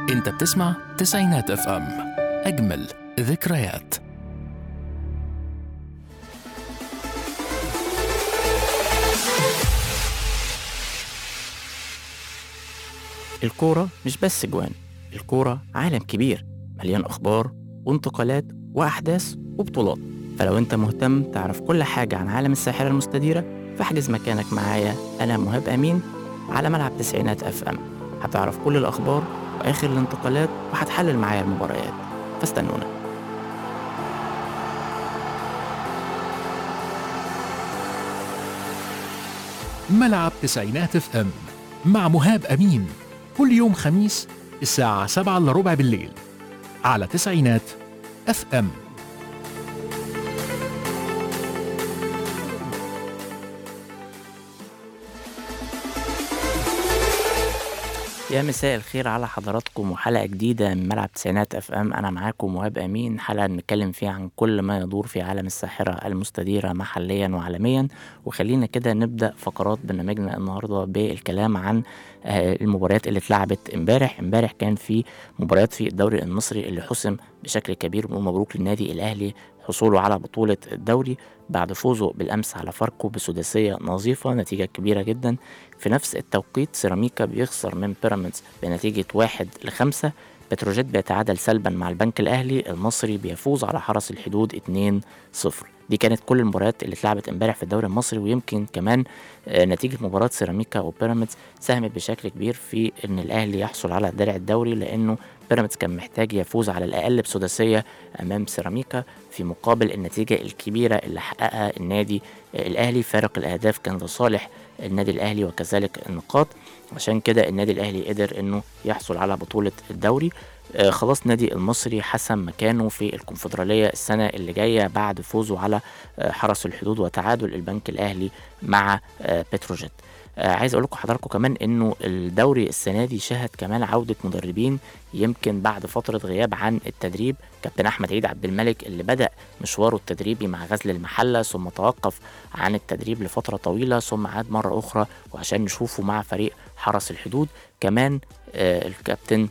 انت بتسمع تسعينات اف ام اجمل ذكريات الكورة مش بس جوان الكورة عالم كبير مليان أخبار وانتقالات وأحداث وبطولات فلو أنت مهتم تعرف كل حاجة عن عالم الساحرة المستديرة فاحجز مكانك معايا أنا مهاب أمين على ملعب تسعينات أف أم هتعرف كل الأخبار وآخر الانتقالات وهتحلل معايا المباريات فاستنونا ملعب تسعينات اف ام مع مهاب امين كل يوم خميس الساعة 7 الا ربع بالليل على تسعينات اف ام يا مساء الخير على حضراتكم وحلقة جديدة من ملعب تسعينات اف ام انا معاكم مهاب امين حلقة بنتكلم فيها عن كل ما يدور في عالم الساحرة المستديرة محليا وعالميا وخلينا كده نبدأ فقرات برنامجنا النهاردة بالكلام عن آه، المباريات اللي اتلعبت امبارح امبارح كان في مباريات في الدوري المصري اللي حسم بشكل كبير بنقول مبروك للنادي الاهلي حصوله على بطولة الدوري بعد فوزه بالأمس على فاركو بسداسية نظيفة نتيجة كبيرة جدا في نفس التوقيت سيراميكا بيخسر من بيراميدز بنتيجة واحد لخمسة بتروجيت بيتعادل سلبا مع البنك الأهلي المصري بيفوز على حرس الحدود 2-0 دي كانت كل المباريات اللي اتلعبت امبارح في الدوري المصري ويمكن كمان آه، نتيجة مباراة سيراميكا وبيراميدز ساهمت بشكل كبير في ان الاهلي يحصل على درع الدوري لانه بيراميدز كان محتاج يفوز على الاقل بسداسية امام سيراميكا في مقابل النتيجة الكبيرة اللي حققها النادي آه، الاهلي فارق الاهداف كان لصالح النادي الاهلي وكذلك النقاط عشان كده النادي الاهلي قدر انه يحصل على بطولة الدوري آه، خلاص نادي المصري حسم مكانه في الكونفدرالية السنة اللي جاية بعد فوزه على آه، حرس الحدود وتعادل البنك الأهلي مع آه، بتروجيت آه، عايز اقول لكم حضراتكم كمان انه الدوري السنه دي شهد كمان عوده مدربين يمكن بعد فتره غياب عن التدريب كابتن احمد عيد عبد الملك اللي بدا مشواره التدريبي مع غزل المحله ثم توقف عن التدريب لفتره طويله ثم عاد مره اخرى وعشان نشوفه مع فريق حرس الحدود كمان آه، الكابتن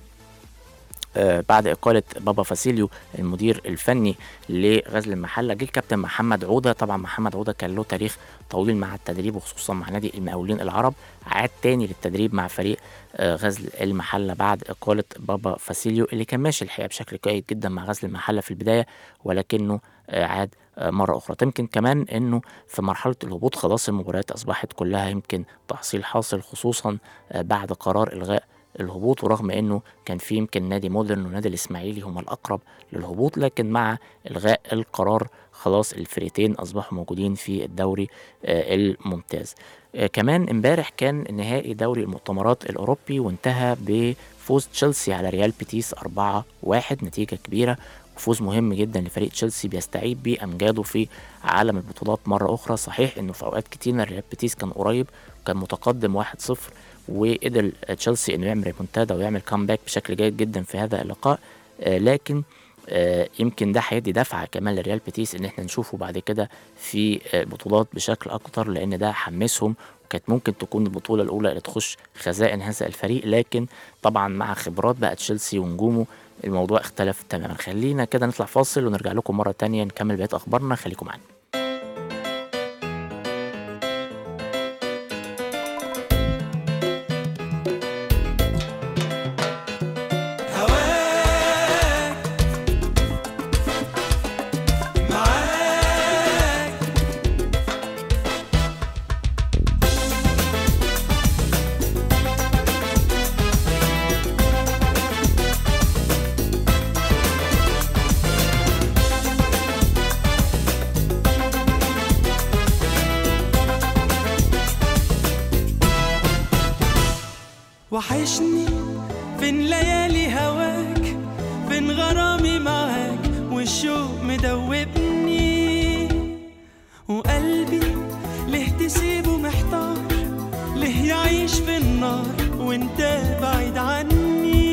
آه، بعد إقالة بابا فاسيليو المدير الفني لغزل المحلة جه الكابتن محمد عودة طبعا محمد عودة كان له تاريخ طويل مع التدريب وخصوصا مع نادي المقاولين العرب عاد تاني للتدريب مع فريق آه، غزل المحلة بعد إقالة بابا فاسيليو اللي كان ماشي الحقيقة بشكل جيد جدا مع غزل المحلة في البداية ولكنه آه، عاد آه، مرة أخرى يمكن كمان إنه في مرحلة الهبوط خلاص المباريات أصبحت كلها يمكن تحصيل حاصل خصوصا آه، بعد قرار إلغاء الهبوط ورغم انه كان في يمكن نادي مودرن ونادي الاسماعيلي هما الاقرب للهبوط لكن مع الغاء القرار خلاص الفريقين اصبحوا موجودين في الدوري آه، الممتاز آه، كمان امبارح كان نهائي دوري المؤتمرات الاوروبي وانتهى بفوز تشيلسي على ريال بيتيس 4-1 نتيجه كبيره وفوز مهم جدا لفريق تشيلسي بيستعيد بيه امجاده في عالم البطولات مره اخرى صحيح انه في اوقات كتير ريال بيتيس كان قريب وكان متقدم 1-0 وقدر تشيلسي انه يعمل ريمونتادا ويعمل كامباك بشكل جيد جدا في هذا اللقاء آه، لكن آه، يمكن ده هيدي دفعه كمان لريال بيتيس ان احنا نشوفه بعد كده في آه، بطولات بشكل اكتر لان ده حمسهم وكانت ممكن تكون البطوله الاولى اللي تخش خزائن هذا الفريق لكن طبعا مع خبرات بقى تشيلسي ونجومه الموضوع اختلف تماما خلينا كده نطلع فاصل ونرجع لكم مره تانية نكمل بقيه اخبارنا خليكم معانا هواك معاك وحشني فين ليالي هواك فين غرامي معاك والشوق مدوبني وقلبي ليه تسيبه محتار ليه يعيش في النار وانت بعيد عني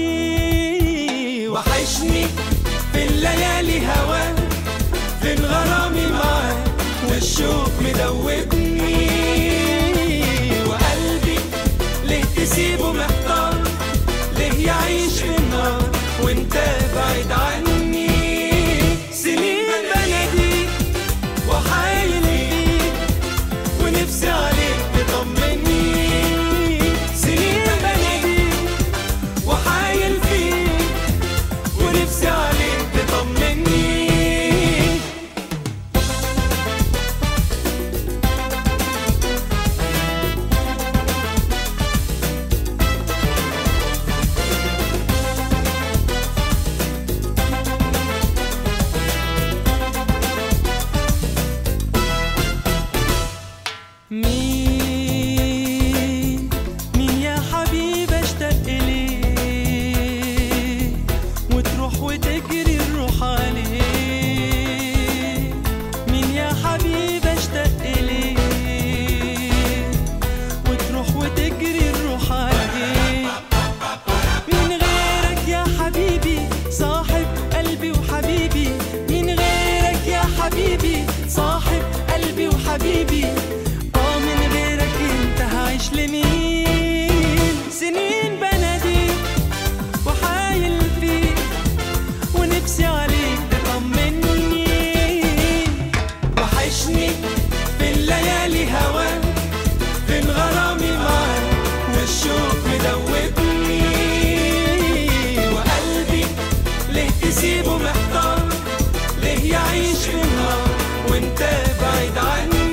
وحشني فين ليالي هواك فين غرامي معاك والشوق مدوبني وقلبي ليه تسيبه محتار ليه يعيش في النار سنين سنين بناديك وحايل فيك ونفسي عليك تطمني وحشني في الليالي هواك فين غرامي معاك والشوق مدوبني وقلبي ليه تسيبه محتار ليه يعيش في النار وانت بعيد عني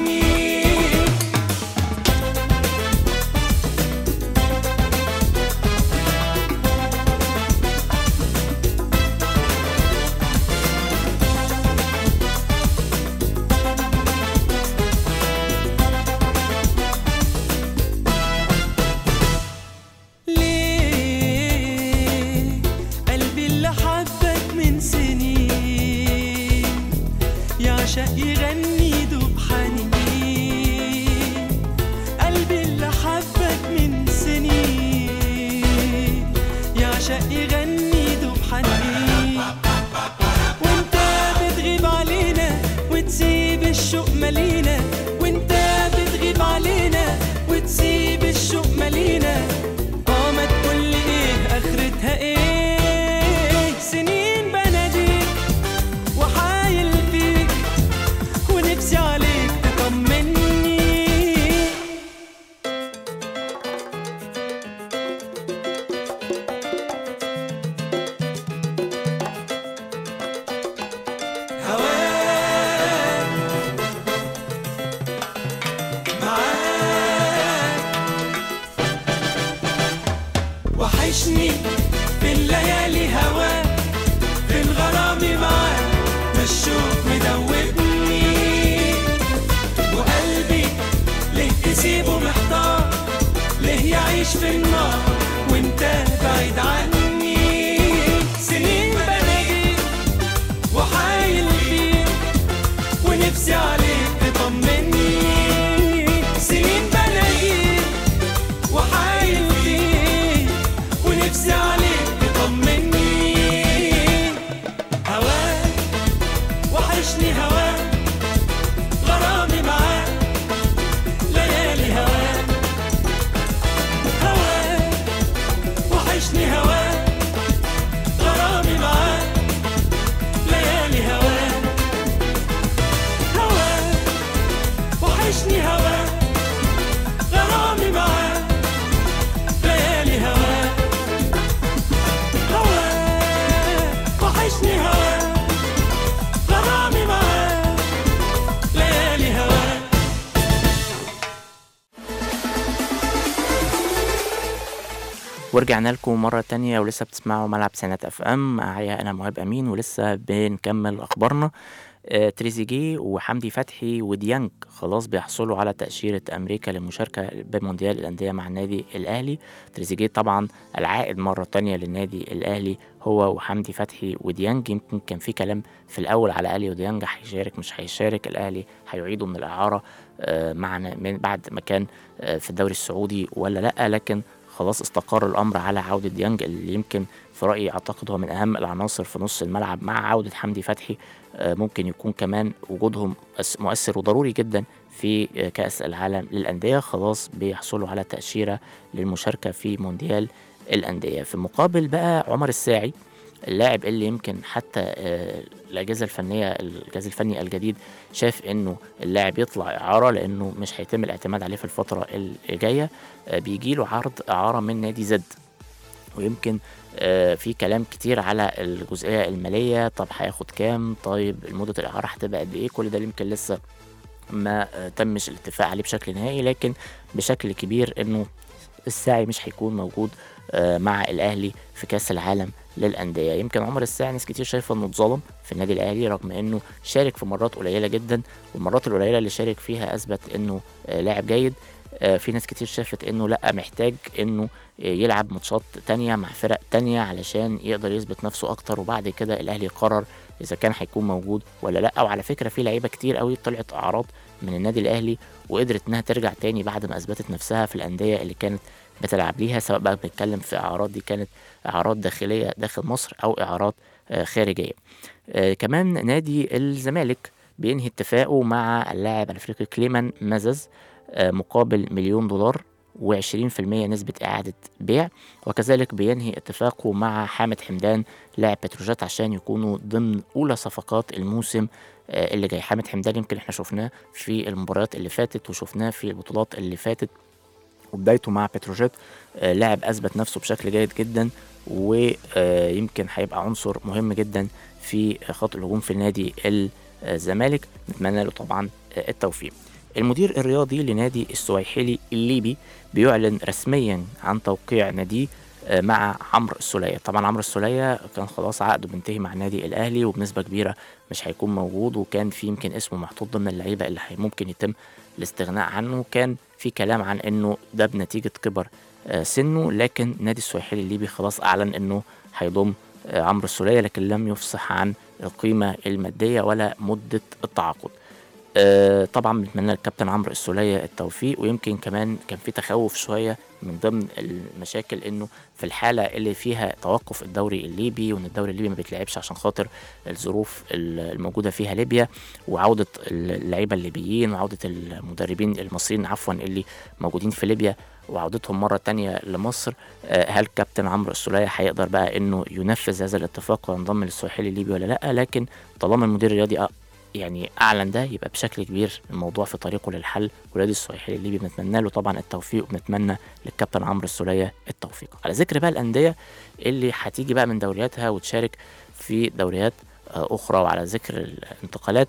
ليه قلبي اللي حبك من سنين يعشق يغني دوب حنين قلبي اللي حبك من سنين يعشق يغني دوب حنين وانت بتغيب علينا وتسيب الشوق مالينا وانت بتغيب علينا وتسيب الشوق مالينا اه ما تقولي ايه اخرتها ايه سنين بناديك وحايل فيك ونفسي عليك تطمني هواك معاك وحشني في الليالي هواك في الغرام معاك والشوق مدوبني وقلبي ليه تسيبه محتار ليه يعيش في النار وانت بعيد عني سنين بناديك وحايل فيك ونفسي عليك تطمني سنين بلاقيك وحايل فيك ونفسي عليك تطمني هواك وحشني هواك غرامي معاك ليالي هواك هواك وحشني هواك غرامي معاك ليالي هواك هواك وحشني هواك غرامي معاك ليالي هواك هواك وحشني هواك غرامي معاك ليالي هواك ورجعنا لكم مرة تانية ولسه بتسمعوا ملعب سنة اف ام معايا انا مهاب امين ولسه بنكمل اخبارنا آه، تريزيجيه وحمدي فتحي وديانج خلاص بيحصلوا على تأشيرة أمريكا للمشاركة بمونديال الأندية مع النادي الأهلي تريزيجيه طبعا العائد مرة تانية للنادي الأهلي هو وحمدي فتحي وديانج يمكن كان في كلام في الأول على أليو ديانج هيشارك مش هيشارك الأهلي هيعيده من الإعارة آه، معنا من بعد ما كان آه، في الدوري السعودي ولا لأ لكن خلاص استقر الامر على عوده ديانج اللي يمكن في رايي اعتقد هو من اهم العناصر في نص الملعب مع عوده حمدي فتحي آه، ممكن يكون كمان وجودهم أس- مؤثر وضروري جدا في آه، كاس العالم للانديه خلاص بيحصلوا على تاشيره للمشاركه في مونديال الانديه في المقابل بقى عمر الساعي اللاعب اللي يمكن حتى آه، الاجهزه الفنيه الجهاز الفني الجديد شاف انه اللاعب يطلع اعاره لانه مش هيتم الاعتماد عليه في الفتره الجايه آه، بيجي له عرض اعاره من نادي زد ويمكن آه، في كلام كتير على الجزئيه الماليه طب هياخد كام طيب مده الاعاره هتبقى قد ايه كل ده يمكن لسه ما آه، تمش الاتفاق عليه بشكل نهائي لكن بشكل كبير انه الساعي مش هيكون موجود آه، مع الاهلي في كاس العالم للانديه يمكن عمر الساعي ناس كتير شايفه انه اتظلم في النادي الاهلي رغم انه شارك في مرات قليله جدا والمرات القليله اللي شارك فيها اثبت انه آه، لاعب جيد آه، في ناس كتير شافت انه لا محتاج انه آه، يلعب ماتشات تانية مع فرق تانية علشان يقدر يثبت نفسه اكتر وبعد كده الاهلي قرر اذا كان هيكون موجود ولا لا وعلى فكره في لعيبه كتير قوي طلعت اعراض من النادي الاهلي وقدرت انها ترجع تاني بعد ما اثبتت نفسها في الانديه اللي كانت بتلعب ليها سواء بقى بنتكلم في اعراض دي كانت اعراض داخليه داخل مصر او اعراض آه، خارجيه آه، كمان نادي الزمالك بينهي اتفاقه مع اللاعب الافريقي كليمان مازز آه، مقابل مليون دولار و20% نسبة إعادة بيع وكذلك بينهي اتفاقه مع حامد حمدان لاعب بتروجيت عشان يكونوا ضمن أولى صفقات الموسم آه، اللي جاي حامد حمدان يمكن احنا شفناه في المباريات اللي فاتت وشفناه في البطولات اللي فاتت وبدايته مع بتروجيت آه، لاعب اثبت نفسه بشكل جيد جدا ويمكن هيبقى عنصر مهم جدا في خط الهجوم في نادي الزمالك نتمنى له طبعا آه، التوفيق المدير الرياضي لنادي السويحلي الليبي بيعلن رسميا عن توقيع ناديه آه، مع عمرو السولية طبعا عمرو السولية كان خلاص عقده بينتهي مع النادي الأهلي وبنسبة كبيرة مش هيكون موجود وكان في يمكن اسمه محطوط ضمن اللعيبة اللي هي- ممكن يتم الاستغناء عنه كان في كلام عن انه ده بنتيجة كبر آه، سنه لكن نادي السويحلي الليبي خلاص اعلن انه هيضم آه، عمرو السولية لكن لم يفصح عن القيمة المادية ولا مدة التعاقد آه، طبعا بنتمنى للكابتن عمرو السولية التوفيق ويمكن كمان كان في تخوف شوية من ضمن المشاكل انه في الحالة اللي فيها توقف الدوري الليبي وان الدوري الليبي ما بيتلعبش عشان خاطر الظروف الموجودة فيها ليبيا وعودة اللعيبة الليبيين وعودة المدربين المصريين عفوا اللي موجودين في ليبيا وعودتهم مرة تانية لمصر آه، هل كابتن عمرو السولية هيقدر بقى انه ينفذ هذا الاتفاق وينضم للسواحلي الليبي ولا لا لكن طالما المدير الرياضي أ- يعني اعلن ده يبقى بشكل كبير الموضوع في طريقه للحل ونادي السواحلي الليبي بنتمنى له طبعا التوفيق وبنتمنى للكابتن عمرو السولية التوفيق على ذكر بقى الانديه اللي هتيجي بقى من دورياتها وتشارك في دوريات آه، اخرى وعلى ذكر الانتقالات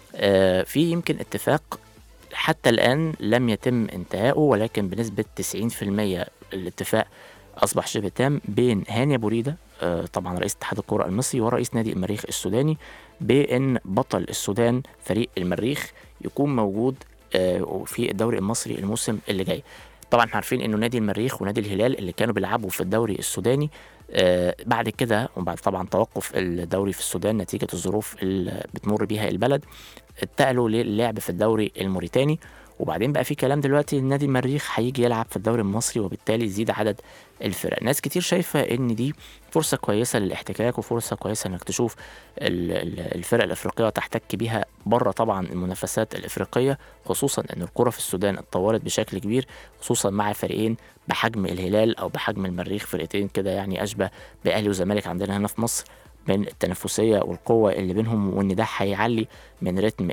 آه، في يمكن اتفاق حتى الآن لم يتم انتهائه ولكن بنسبة 90% الاتفاق أصبح شبه تام بين هاني أبو ريدة آه، طبعا رئيس اتحاد الكرة المصري ورئيس نادي المريخ السوداني بأن بطل السودان فريق المريخ يكون موجود آه، في الدوري المصري الموسم اللي جاي طبعا احنا عارفين انه نادي المريخ ونادي الهلال اللي كانوا بيلعبوا في الدوري السوداني آه، بعد كده وبعد طبعا توقف الدوري في السودان نتيجة الظروف اللي بتمر بيها البلد اتقلوا للعب في الدوري الموريتاني وبعدين بقى في كلام دلوقتي ان نادي المريخ هيجي يلعب في الدوري المصري وبالتالي يزيد عدد الفرق ناس كتير شايفة ان دي فرصة كويسة للاحتكاك وفرصة كويسة انك تشوف ال- ال- الفرق الافريقية وتحتك بيها بره طبعا المنافسات الافريقية خصوصا ان الكرة في السودان اتطورت بشكل كبير خصوصا مع فريقين بحجم الهلال او بحجم المريخ فرقتين كده يعني اشبه باهلي وزمالك عندنا هنا في مصر من التنافسية والقوة اللي بينهم وإن ده هيعلي من رتم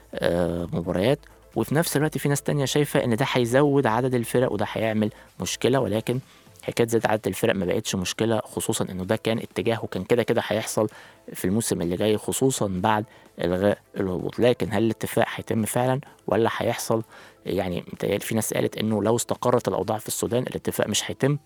المباريات وفي نفس الوقت في ناس تانية شايفة إن ده هيزود عدد الفرق وده هيعمل مشكلة ولكن حكاية زيادة عدد الفرق ما بقتش مشكلة خصوصا إنه ده كان اتجاه وكان كده كده هيحصل في الموسم اللي جاي خصوصا بعد إلغاء الهبوط لكن هل الاتفاق هيتم فعلا ولا هيحصل يعني متهيألي في ناس قالت إنه لو استقرت الأوضاع في السودان الاتفاق مش هيتم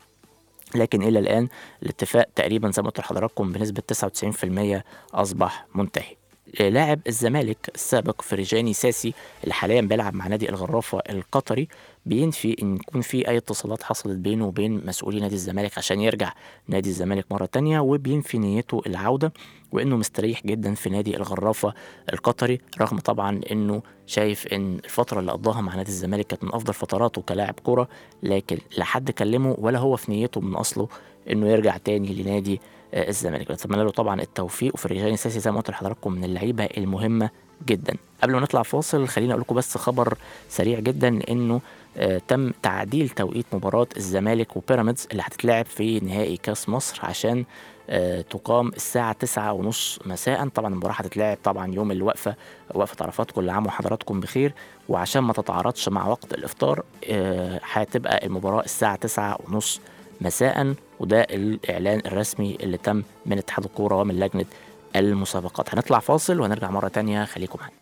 لكن الى الان الاتفاق تقريبا زي ما قلت لحضراتكم بنسبه 99% اصبح منتهي لاعب الزمالك السابق فريجاني ساسي اللي حاليا بيلعب مع نادي الغرافه القطري بينفي ان يكون في اي اتصالات حصلت بينه وبين مسؤولي نادي الزمالك عشان يرجع نادي الزمالك مره تانية وبينفي نيته العوده وانه مستريح جدا في نادي الغرافه القطري رغم طبعا انه شايف ان الفتره اللي قضاها مع نادي الزمالك كانت من افضل فتراته كلاعب كره لكن لا حد كلمه ولا هو في نيته من اصله انه يرجع تاني لنادي آه، الزمالك بتمنى له طبعا التوفيق وفريجاني ساسي زي ما قلت لحضراتكم من اللعيبه المهمه جدا قبل ما نطلع فاصل خليني اقول لكم بس خبر سريع جدا انه آه تم تعديل توقيت مباراه الزمالك وبيراميدز اللي هتتلعب في نهائي كاس مصر عشان آه تقام الساعة تسعة ونص مساء طبعا المباراة هتتلعب طبعا يوم الوقفة وقفة عرفات كل عام وحضراتكم بخير وعشان ما تتعارضش مع وقت الإفطار آه، هتبقى المباراة الساعة تسعة ونص مساء وده الإعلان الرسمي اللي تم من اتحاد الكورة ومن لجنة المسابقات هنطلع فاصل وهنرجع مرة تانية خليكم معانا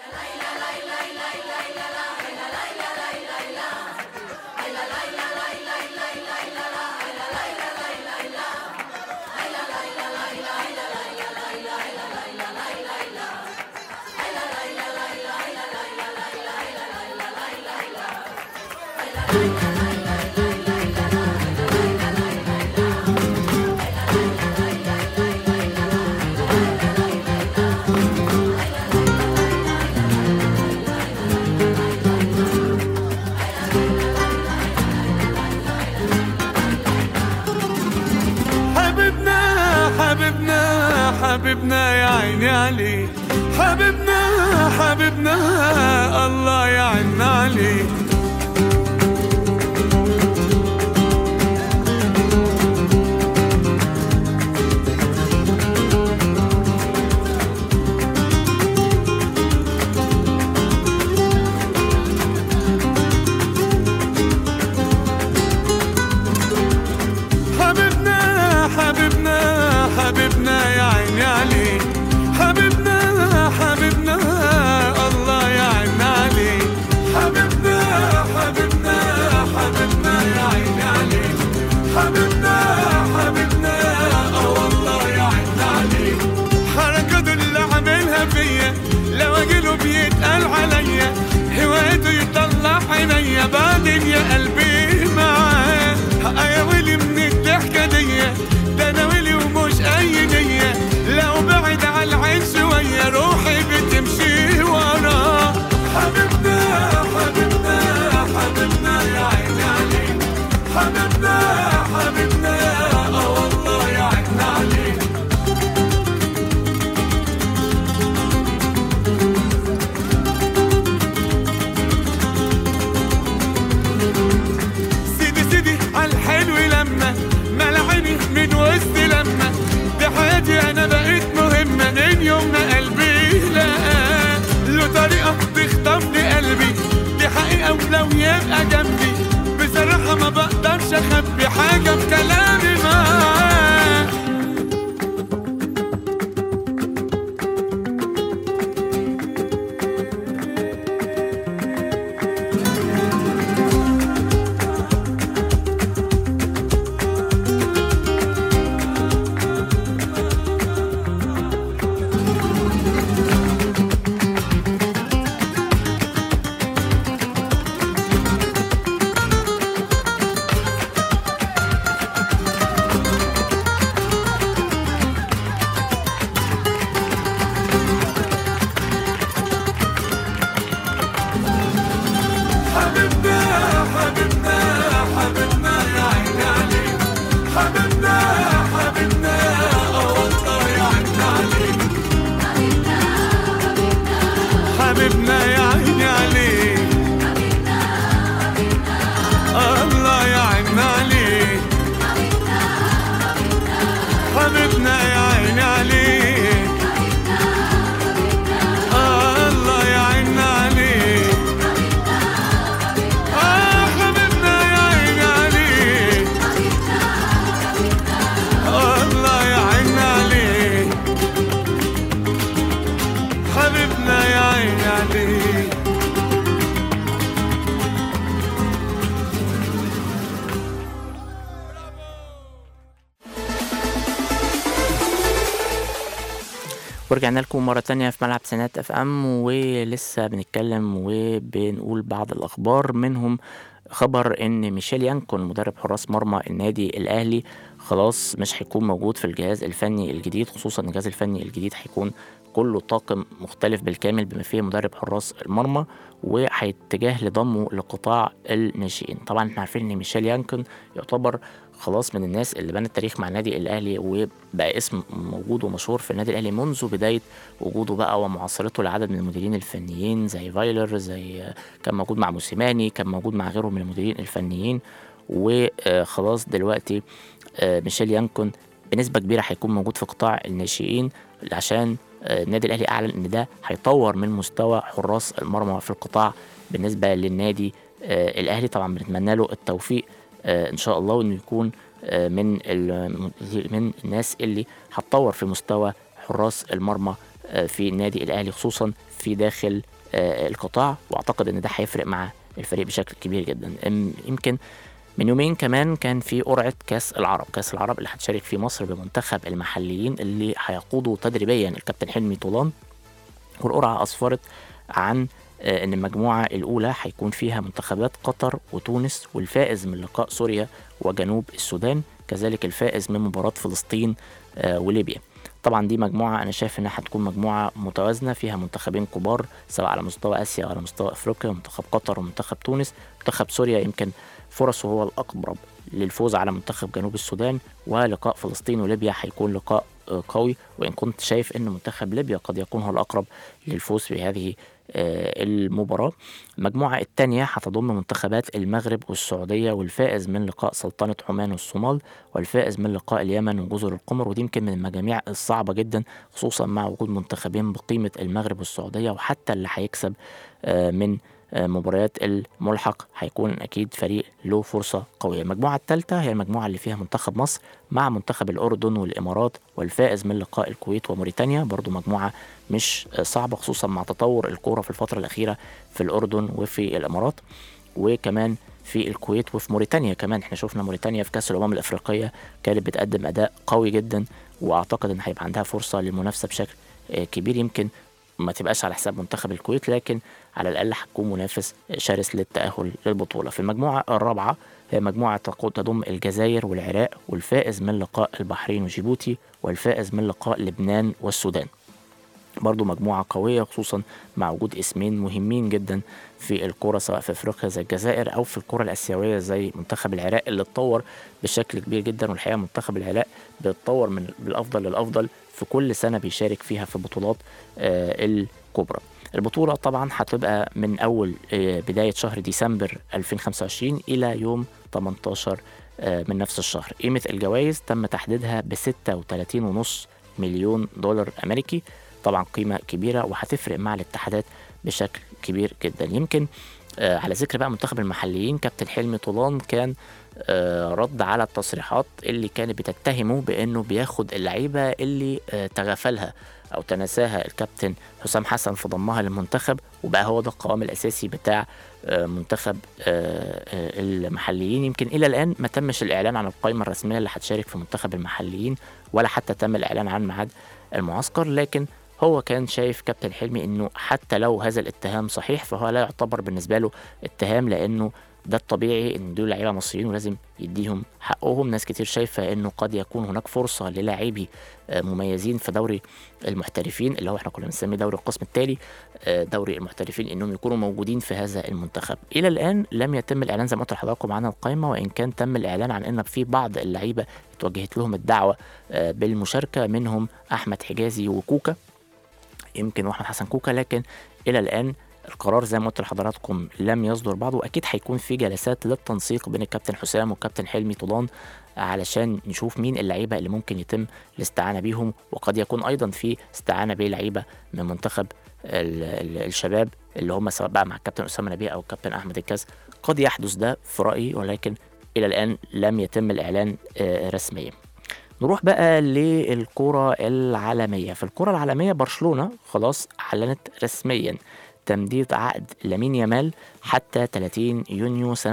حبيبنا حبيبنا حبيبنا يا عيني عليه حبيبنا حبيبنا الله يعن عليه من وسط لما دي حياتي انا بقيت مهمة من يوم ما قلبي لقى له طريقة تخطف لي قلبي دي حقيقة ولو يبقى جنبي بصراحة ما بقدرش اخبي حاجة بكلامي معاه حبيبنا حبيبنا حبيبنا يا عيني عليك حبيبنا حبيبنا اه والله يا عيني عليك حبيبنا يا عيني عليك الله يا عيني عليك حبيبنا يا عيني عليك الله يا عيني عليك آه حبيبنا يا عيني عليك الله يا عيني عليك حبيبنا يا عيني عليك ورجعنا لكم مرة تانية في ملعب سنات اف ام ولسه بنتكلم وبنقول بعض الأخبار منهم خبر ان ميشيل يانكون مدرب حراس مرمى النادي الاهلي خلاص مش هيكون موجود في الجهاز الفني الجديد خصوصا الجهاز الفني الجديد هيكون كله طاقم مختلف بالكامل بما فيه مدرب حراس المرمى وهيتجه لضمه لقطاع الناشئين طبعا احنا عارفين ان ميشيل يانكون يعتبر خلاص من الناس اللي بنت تاريخ مع النادي الاهلي وبقى اسم موجود ومشهور في النادي الاهلي منذ بدايه وجوده بقى ومعاصرته لعدد من المديرين الفنيين زي فايلر زي كان موجود مع موسيماني كان موجود مع غيره من المديرين الفنيين وخلاص دلوقتي آه، ميشيل يانكون بنسبه كبيره هيكون موجود في قطاع الناشئين عشان آه، النادي الاهلي اعلن ان ده هيطور من مستوى حراس المرمى في القطاع بالنسبه للنادي آه، الاهلي طبعا بنتمنى له التوفيق آه، ان شاء الله وانه يكون آه، من ال- من الناس اللي هتطور في مستوى حراس المرمى آه، في النادي الاهلي خصوصا في داخل آه، القطاع واعتقد ان ده هيفرق مع الفريق بشكل كبير جدا أم- يمكن من يومين كمان كان في قرعة كأس العرب كأس العرب اللي هتشارك فيه مصر بمنتخب المحليين اللي هيقودوا تدريبيا الكابتن حلمي طولان والقرعة أسفرت عن آه، ان المجموعه الاولى هيكون فيها منتخبات قطر وتونس والفائز من لقاء سوريا وجنوب السودان كذلك الفائز من مباراه فلسطين آه، وليبيا طبعا دي مجموعه انا شايف انها هتكون مجموعه متوازنه فيها منتخبين كبار سواء على مستوى اسيا او على مستوى افريقيا منتخب قطر ومنتخب تونس منتخب سوريا يمكن فرصه هو الاقرب للفوز على منتخب جنوب السودان ولقاء فلسطين وليبيا هيكون لقاء آه، قوي وان كنت شايف ان منتخب ليبيا قد يكون هو الاقرب للفوز في هذه آه، المباراة المجموعة الثانية هتضم منتخبات المغرب والسعودية والفائز من لقاء سلطنة عمان والصومال والفائز من لقاء اليمن وجزر القمر ودي يمكن من المجاميع الصعبة جدا خصوصا مع وجود منتخبين بقيمة المغرب والسعودية وحتى اللي هيكسب آه، من آه، مباريات الملحق هيكون اكيد فريق له فرصه قويه المجموعه الثالثه هي المجموعه اللي فيها منتخب مصر مع منتخب الاردن والامارات والفائز من لقاء الكويت وموريتانيا برضو مجموعه مش آه، صعبه خصوصا مع تطور الكوره في الفتره الاخيره في الاردن وفي الامارات وكمان في الكويت وفي موريتانيا كمان احنا شفنا موريتانيا في كاس الامم الافريقيه كانت بتقدم اداء قوي جدا واعتقد ان هيبقى عندها فرصه للمنافسه بشكل آه، كبير يمكن ما تبقاش على حساب منتخب الكويت لكن على الاقل هتكون منافس شرس للتاهل للبطوله في المجموعه الرابعه هي مجموعه تقود تضم الجزائر والعراق والفائز من لقاء البحرين وجيبوتي والفائز من لقاء لبنان والسودان برضو مجموعة قوية خصوصا مع وجود اسمين مهمين جدا في الكرة سواء في افريقيا زي الجزائر او في الكرة الاسيوية زي منتخب العراق اللي اتطور بشكل كبير جدا والحقيقة منتخب العراق بيتطور من بالافضل للافضل في كل سنة بيشارك فيها في بطولات آه الكبرى البطولة طبعا هتبقى من أول آه، بداية شهر ديسمبر 2025 إلى يوم 18 آه، من نفس الشهر قيمة الجوائز تم تحديدها ب 36.5 مليون دولار أمريكي طبعا قيمة كبيرة وهتفرق مع الاتحادات بشكل كبير جدا يمكن آه، على ذكر بقى منتخب المحليين كابتن حلمي طولان كان آه، رد على التصريحات اللي كانت بتتهمه بانه بياخد اللعيبه اللي آه، تغافلها او تناساها الكابتن حسام حسن في ضمها للمنتخب وبقى هو ده القوام الاساسي بتاع آه، منتخب آه، آه، المحليين يمكن الى الان ما تمش الاعلان عن القائمه الرسميه اللي هتشارك في منتخب المحليين ولا حتى تم الاعلان عن ميعاد المعسكر لكن هو كان شايف كابتن حلمي انه حتى لو هذا الاتهام صحيح فهو لا يعتبر بالنسبه له اتهام لانه ده الطبيعي ان دول لعيبه مصريين ولازم يديهم حقهم ناس كتير شايفه انه قد يكون هناك فرصه للاعبي آه، مميزين في دوري المحترفين اللي هو احنا كنا بنسميه دوري القسم التالي آه، دوري المحترفين انهم يكونوا موجودين في هذا المنتخب الى الان لم يتم الاعلان زي ما قلت لحضراتكم عن القائمه وان كان تم الاعلان عن ان في بعض اللعيبه اتوجهت لهم الدعوه آه، بالمشاركه منهم احمد حجازي وكوكا يمكن واحمد حسن كوكا لكن الى الان القرار زي ما قلت لحضراتكم لم يصدر بعض واكيد هيكون في جلسات للتنسيق بين الكابتن حسام والكابتن حلمي طولان علشان نشوف مين اللعيبه اللي ممكن يتم الاستعانه بيهم وقد يكون ايضا في استعانه بلعيبه من منتخب ال- ال- الشباب اللي هم سواء بقى مع الكابتن اسامه نبيه او الكابتن احمد الكاس قد يحدث ده في رايي ولكن الى الان لم يتم الاعلان آه، رسميا نروح بقى للكرة العالمية في الكرة العالمية برشلونة خلاص أعلنت رسميا تمديد عقد لامين يامال حتى 30 يونيو سنة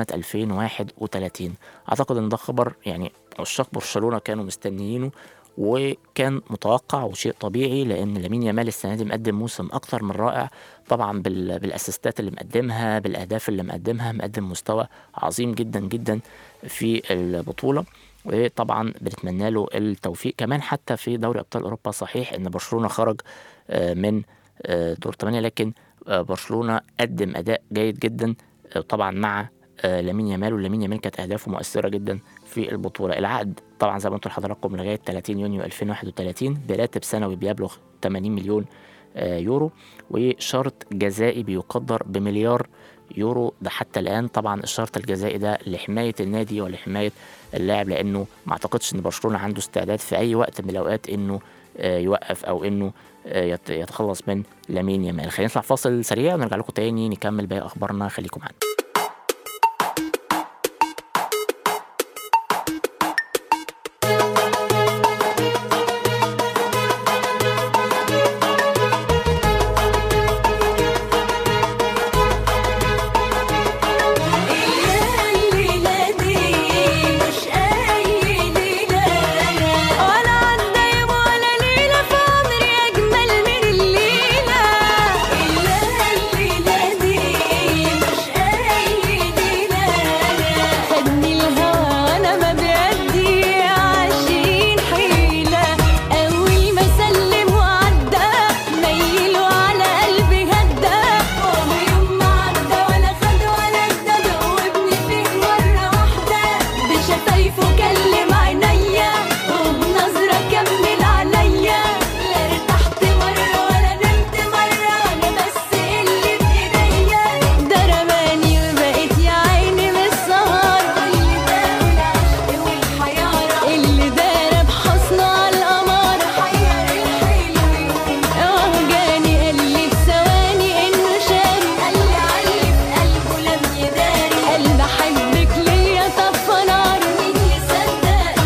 2031 أعتقد إن ده خبر يعني عشاق برشلونة كانوا مستنيينه وكان متوقع وشيء طبيعي لان لامين يامال السنه دي مقدم موسم اكتر من رائع طبعا بال- بالاسيستات اللي مقدمها بالاهداف اللي مقدمها مقدم مستوى عظيم جدا جدا في البطوله وطبعا بنتمنى له التوفيق كمان حتى في دوري ابطال اوروبا صحيح ان برشلونه خرج آه، من آه، دور 8 لكن آه، برشلونه قدم اداء جيد جدا آه، طبعا مع آه، لامين يامال ولامين يامال كانت اهدافه مؤثره جدا في البطوله العقد طبعا زي ما قلت لحضراتكم لغايه 30 يونيو 2031 براتب سنوي بيبلغ 80 مليون آه، يورو وشرط جزائي بيقدر بمليار يورو ده حتى الان طبعا الشرط الجزائي ده لحمايه النادي ولحمايه اللاعب لانه ما اعتقدش ان برشلونه عنده استعداد في اي وقت من الاوقات انه آه، يوقف او انه آه، يت- يتخلص من لامين يامال خلينا نطلع فاصل سريع ونرجع لكم تاني نكمل باقي اخبارنا خليكم معانا الليلة دي مش أي ليلة ولا عدى يوم ولا ليلة في عمري أجمل من الليلة الليلة دي مش أي ليلة خدني الهوى وأنا ما بيدي عشرين حيلة أول ما سلم وعدى نيله على قلبي هدى ويوم ما عدى ولا خد ولا ادى دوبني فيه مرة واحدة بشفايفه كلم عينيا وبنظرة كمل عليا لا ارتحت مرة ولا نمت مرة أنا بس اللي بإيديا ده رماني وبقيت يا عيني من السهر واللي داق العشق والحيارة اللي دار بحصنه على القمر حير الحلو اه جاني قال لي في ثواني انه شاري قال لي علي في قلبه لم يداري قال بحبك ليا طفى نار مين يصدق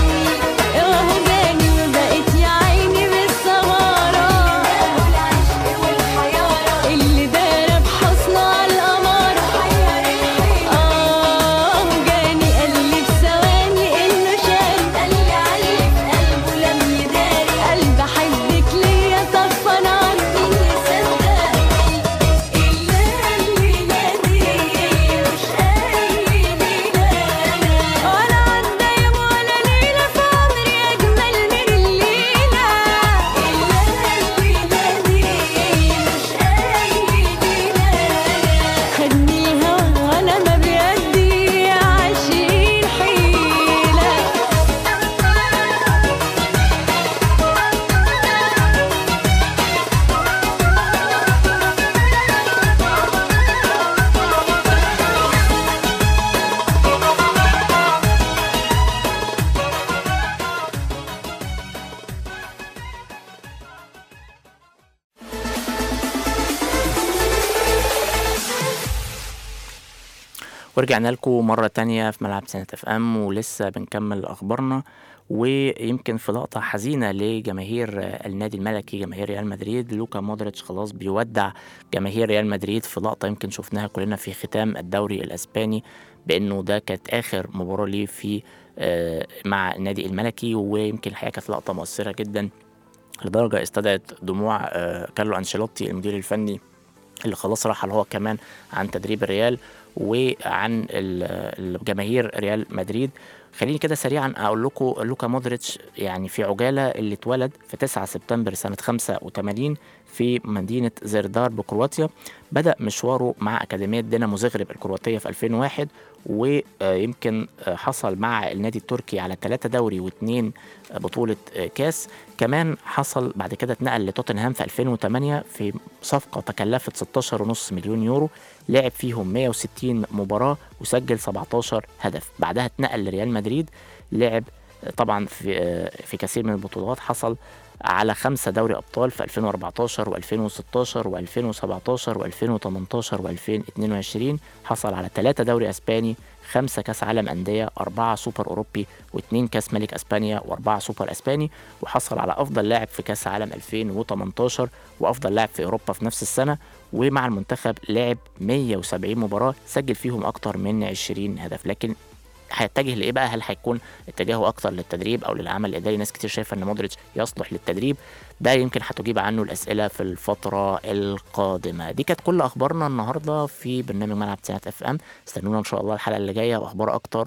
ورجعنا لكم مرة تانية في ملعب سنة اف ام ولسه بنكمل اخبارنا ويمكن في لقطة حزينة لجماهير النادي الملكي جماهير ريال مدريد لوكا مودريتش خلاص بيودع جماهير ريال مدريد في لقطة يمكن شفناها كلنا في ختام الدوري الاسباني بانه ده كانت اخر مباراة ليه في آه، مع النادي الملكي ويمكن الحقيقة كانت لقطة مؤثرة جدا لدرجة استدعت دموع آه، كارلو أنشيلوتي المدير الفني اللي خلاص رحل هو كمان عن تدريب الريال وعن ال- الجماهير ريال مدريد خليني كده سريعا اقول لكم لوكا مودريتش يعني في عجاله اللي اتولد في 9 سبتمبر سنه 85 في مدينه زردار بكرواتيا بدا مشواره مع اكاديميه دينامو زغرب الكرواتيه في 2001 ويمكن حصل مع النادي التركي على ثلاثة دوري واثنين بطولة كاس كمان حصل بعد كده اتنقل لتوتنهام في 2008 في صفقة تكلفت 16.5 مليون يورو لعب فيهم 160 مباراة وسجل 17 هدف بعدها اتنقل لريال مدريد لعب طبعا في في كثير من البطولات حصل على خمسة دوري أبطال في 2014 و2016 و2017 و2018 و2022 حصل على ثلاثة دوري أسباني خمسة كأس عالم أندية أربعة سوبر أوروبي واثنين كأس ملك أسبانيا وأربعة سوبر أسباني وحصل على أفضل لاعب في كأس عالم 2018 وأفضل لاعب في أوروبا في نفس السنة ومع المنتخب لعب 170 مباراة سجل فيهم أكتر من 20 هدف لكن هيتجه لايه بقى هل هيكون اتجاهه اكتر للتدريب او للعمل الاداري ناس كتير شايفه ان مودريتش يصلح للتدريب ده يمكن هتجيب عنه الاسئله في الفتره القادمه دي كانت كل اخبارنا النهارده في برنامج ملعب تسعينات اف ام استنونا ان شاء الله الحلقه اللي جايه واخبار اكتر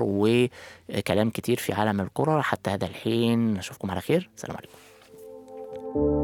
وكلام كتير في عالم الكره حتى هذا الحين نشوفكم على خير سلام عليكم